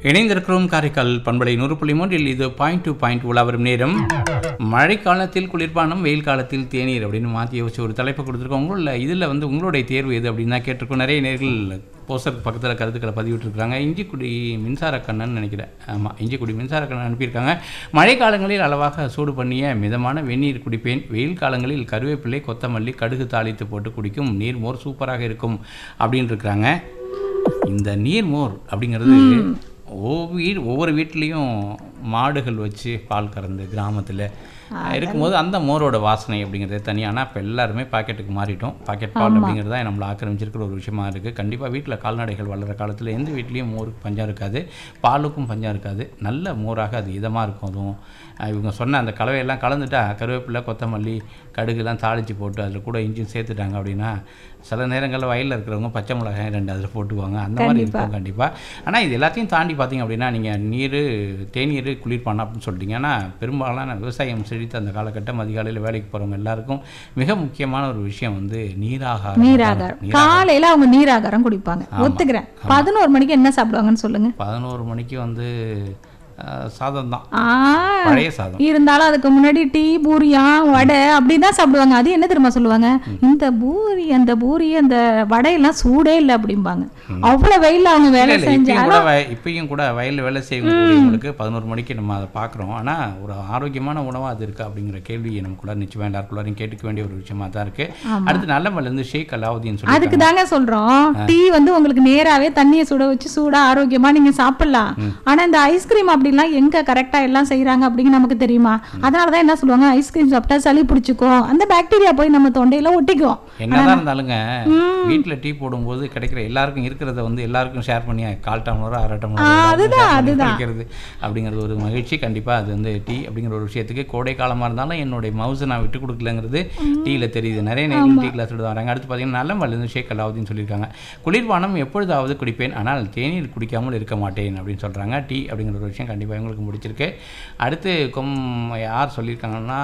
இணைந்திருக்கிறோம் காரைக்கால் பண்பலை நூறு புள்ளி மூன்றில் இது பாயிண்ட் டு பாயிண்ட் உலா வரும் நேரம் மழை காலத்தில் குளிர்பானம் வெயில் காலத்தில் தேநீர் அப்படின்னு மாற்றி யோசிச்சு ஒரு தலைப்பு கொடுத்துருக்கோம் உங்களில் இதில் வந்து உங்களுடைய தேர்வு எது அப்படின்னு தான் கேட்டிருக்கோம் நிறைய நேர்கள் போஸ்டருக்கு பக்கத்தில் கருத்துக்களை பதிவிட்டிருக்காங்க இஞ்சிக்குடி மின்சார கண்ணன் நினைக்கிறேன் ஆமாம் இஞ்சிக்குடி மின்சார கண்ணன் அனுப்பியிருக்காங்க மழை காலங்களில் அளவாக சூடு பண்ணிய மிதமான வெந்நீர் குடிப்பேன் வெயில் காலங்களில் கருவேப்பிலை கொத்தமல்லி கடுகு தாளித்து போட்டு குடிக்கும் நீர் மோர் சூப்பராக இருக்கும் அப்படின்னு இருக்கிறாங்க இந்த நீர்மோர் அப்படிங்கிறது ஒவ்வொரு வீ ஒவ்வொரு வீட்லேயும் மாடுகள் வச்சு பால் கறந்து கிராமத்தில் இருக்கும்போது அந்த மோரோட வாசனை அப்படிங்கிறது தனியாக ஆனால் இப்போ எல்லாருமே பாக்கெட்டுக்கு மாறிட்டோம் பாக்கெட் பால் அப்படிங்கிறது தான் நம்மளை ஆக்கிரமிச்சிருக்கிற ஒரு விஷயமா இருக்குது கண்டிப்பாக வீட்டில் கால்நடைகள் வளர்கிற காலத்தில் எந்த வீட்லேயும் மோருக்கு பஞ்சம் இருக்காது பாலுக்கும் பஞ்சம் இருக்காது நல்ல மோராக அது இதமாக இருக்கும் அதுவும் அஹ் இவங்க சொன்ன அந்த கலவையெல்லாம் கலந்துட்டா கருவேப்பிலை கொத்தமல்லி கடுகுலாம் தாளித்து போட்டு அதில் கூட இஞ்சி சேர்த்துட்டாங்க அப்படின்னா சில நேரங்களில் வயலில் இருக்கிறவங்க பச்சை மிளகாய் ரெண்டு அதில் போட்டுக்குவாங்க அந்த மாதிரி இருக்கும் கண்டிப்பாக ஆனால் இது எல்லாத்தையும் தாண்டி பார்த்தீங்க அப்படின்னா நீங்கள் நீர் தேநீர் குளிர்பானம் அப்படின்னு சொல்லிட்டீங்க ஆனால் பெரும்பாலான விவசாயம் செழித்த அந்த காலகட்டம் அதிகாலையில் வேலைக்கு போகிறவங்க எல்லாருக்கும் மிக முக்கியமான ஒரு விஷயம் வந்து நீராகாரம் நீராகாரம் காலையில அவங்க நீராகாரம் குடிப்பாங்க ஒத்துக்கிறேன் பதினோரு மணிக்கு என்ன சாப்பிடுவாங்கன்னு சொல்லுங்க பதினோரு மணிக்கு வந்து அஹ், சாதம் தான் ஆ பழைய சாதம் இருந்தாலும் அதுக்கு முன்னாடி டீ பூரியா வடை அப்படிதான் சாப்பிடுவாங்க அது என்ன தெரியுமா சொல்லுவாங்க இந்த பூரி அந்த பூரி அந்த வடையெல்லாம் சூடே இல்லை அப்படிம்பாங்க அவ்வளவு வெயில்ல அவங்க வேலை இல்ல, இல்ல, இப்பயும் செஞ்சா கூட வய- இப்பயும் கூட வயலில் வேலை செய்யக்கூடியவங்களுக்கு பதினோரு மணிக்கு நம்ம அதை பார்க்குறோம் ஆனால் ஒரு ஆரோக்கியமான உணவாக அது இருக்கா அப்படிங்கிற கேள்வி நமக்குள்ள நிச்சயமாக எல்லாருக்குள்ளாரையும் கேட்டுக்க வேண்டிய ஒரு விஷயமா தான் இருக்கு அடுத்து நல்லமல்லேருந்து ஷேக் அலாவுதீன் சொல்லி அதுக்கு தாங்க சொல்றோம் டீ வந்து உங்களுக்கு நேராவே தண்ணியை சுட வச்சு சூடா ஆரோக்கியமா நீங்க சாப்பிடலாம் ஆனா இந்த ஐஸ்கிரீம் அப்படிலாம் எங்க கரெக்டா எல்லாம் செய்றாங்க அப்படிங்க நமக்கு தெரியுமா அதனாலதான் என்ன சொல்லுவாங்க ஐஸ்கிரீம் சாப்பிட்டா சளி பிடிச்சிக்கும் அந்த பாக்டீரியா போய் நம்ம தொண்டையில ஒட்டிக்கும் என்னதான் இருந்தாலுங்க வீட்டில் டீ போடும்போது கிடைக்கிற எல்லாருக்கும் இருக்கிறத வந்து எல்லாருக்கும் ஷேர் பண்ணி கால் டம்ளரோ அரை அதுதான், டம்ளரோ கிடைக்கிறது அப்படிங்கிறது ஒரு மகிழ்ச்சி கண்டிப்பாக அது வந்து டீ அப்படிங்கிற ஒரு விஷயத்துக்கு கோடை காலமாக இருந்தாலும் என்னுடைய மவுஸை நான் விட்டு கொடுக்கலங்கிறது டீயில் தெரியுது நிறைய நேரம் டீ கிளாஸ் விட்டு வராங்க அடுத்து பார்த்தீங்கன்னா நல்லமல்லேருந்து ஷேக் அலாவுதீன் சொல்லியிருக்காங்க குளிர்பானம் எப்பொழுதாவது குடிப்பேன் ஆனால் தேநீர் குடிக்காமல் இருக்க மாட்டேன் அப்படின்னு சொல்கிறாங்க டீ அப்படிங்கிற ஒரு விஷயம் கண்டிப்பாக இவங்களுக்கு முடிச்சிருக்கு அடுத்து கொம் யார் சொல்லியிருக்காங்கன்னா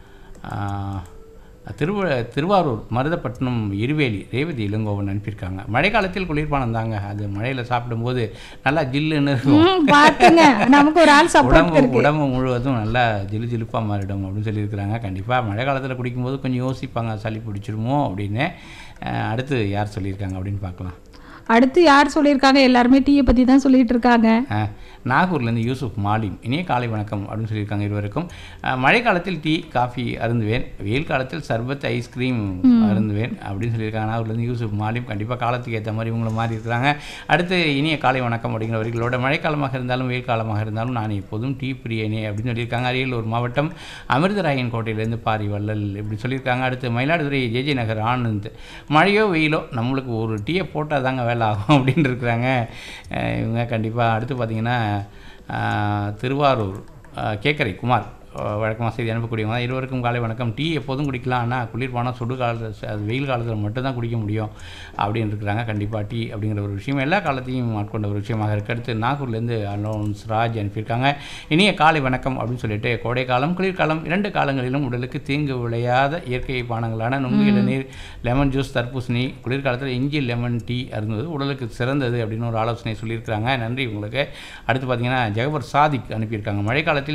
ஆஹ், திருவ திருவாரூர் மருதப்பட்டினம் இருவேலி ரேவதி இளங்கோவன் அனுப்பியிருக்காங்க மழை காலத்தில் குளிர்பானம் தாங்க அது மழையில் சாப்பிடும்போது நல்லா ஜில்லுன்னு இருக்கும் ம், பாத்துங்க நமக்கு ஒரு ஆள் சப்போர்ட் உடம்பு உடம்பு முழுவதும் நல்லா ஜிலு ஜிலுப்பாக மாறிடும் அப்படின்னு சொல்லியிருக்கிறாங்க கண்டிப்பாக மழை காலத்தில் குடிக்கும்போது கொஞ்சம் யோசிப்பாங்க சளி பிடிச்சிருமோ அப்படின்னு அஹ், அடுத்து யார் சொல்லியிருக்காங்க அப்படின்னு பார்க்கலாம் அடுத்து யார் சொல்லியிருக்காங்க எல்லாருமே டீயை பத்தி தான் சொல்லிட்டு இருக்காங்க அஹ், நாகூர்லேருந்து யூசுப் மாலிம் இனிய காலை வணக்கம் அப்படின்னு சொல்லியிருக்காங்க இருவருக்கும் அஹ், மழை காலத்தில் டீ காஃபி அருந்துவேன் வெயில் காலத்தில் சர்பத் ஐஸ்கிரீம் அருந்துவேன் அப்படின்னு சொல்லியிருக்காங்க நாகூர்லேருந்து யூசுப் மாலிம் கண்டிப்பாக காலத்துக்கு ஏற்ற மாதிரி இவங்களும் மாறி இருக்கிறாங்க அடுத்து இனிய காலை வணக்கம் அப்படிங்கிறவர்களோட மழைக்காலமாக இருந்தாலும் வெயில் காலமாக இருந்தாலும் நான் எப்போதும் டீ பிரியனே அப்படின்னு சொல்லியிருக்காங்க அரியலூர் மாவட்டம் அமிர்தராயன் கோட்டையிலேருந்து பாரி வள்ளல் இப்படி சொல்லியிருக்காங்க அடுத்து மயிலாடுதுறை ஜேஜே நகர் ஆனந்த் மழையோ வெயிலோ நம்மளுக்கு ஒரு டீயை போட்டால் தாங்க வேலை ஆகும் அப்படின்னு இருக்கிறாங்க அஹ் இவங்க கண்டிப்பாக அடுத்து பார்த்தீங்கன்னா அஹ் திருவாரூர் அஹ் கேக்கரை குமார் வழக்கமாக செய்தி அனுப்பக்கூடியவங்க தான் இருவருக்கும் காலை வணக்கம் டீ எப்போதும் குடிக்கலாம் ஆனால் குளிர்பானம் சுடு காலத்தில் அது வெயில் காலத்தில் மட்டும்தான் குடிக்க முடியும் அப்படின்னு இருக்கிறாங்க கண்டிப்பாக டீ அப்படிங்கிற ஒரு விஷயம் எல்லா காலத்தையும் ஆட்கொண்ட ஒரு விஷயமாக இருக்கு அடுத்து நாகூர்லேருந்து அலோன்ஸ் ராஜ் அனுப்பியிருக்காங்க இனிய காலை வணக்கம் அப்படின்னு சொல்லிட்டு கோடைக்காலம் குளிர்காலம் இரண்டு காலங்களிலும் உடலுக்கு தீங்கு விளையாத இயற்கை பானங்களான நுங்கு இளநீர் லெமன் ஜூஸ் தர்பூசணி குளிர்காலத்தில் இஞ்சி லெமன் டீ அருந்தது உடலுக்கு சிறந்தது அப்படின்னு ஒரு ஆலோசனை சொல்லியிருக்கிறாங்க நன்றி உங்களுக்கு அடுத்து பார்த்தீங்கன்னா ஜெகபர் சாதிக் அனுப்பியிருக்காங்க மழைக்காலத்தில்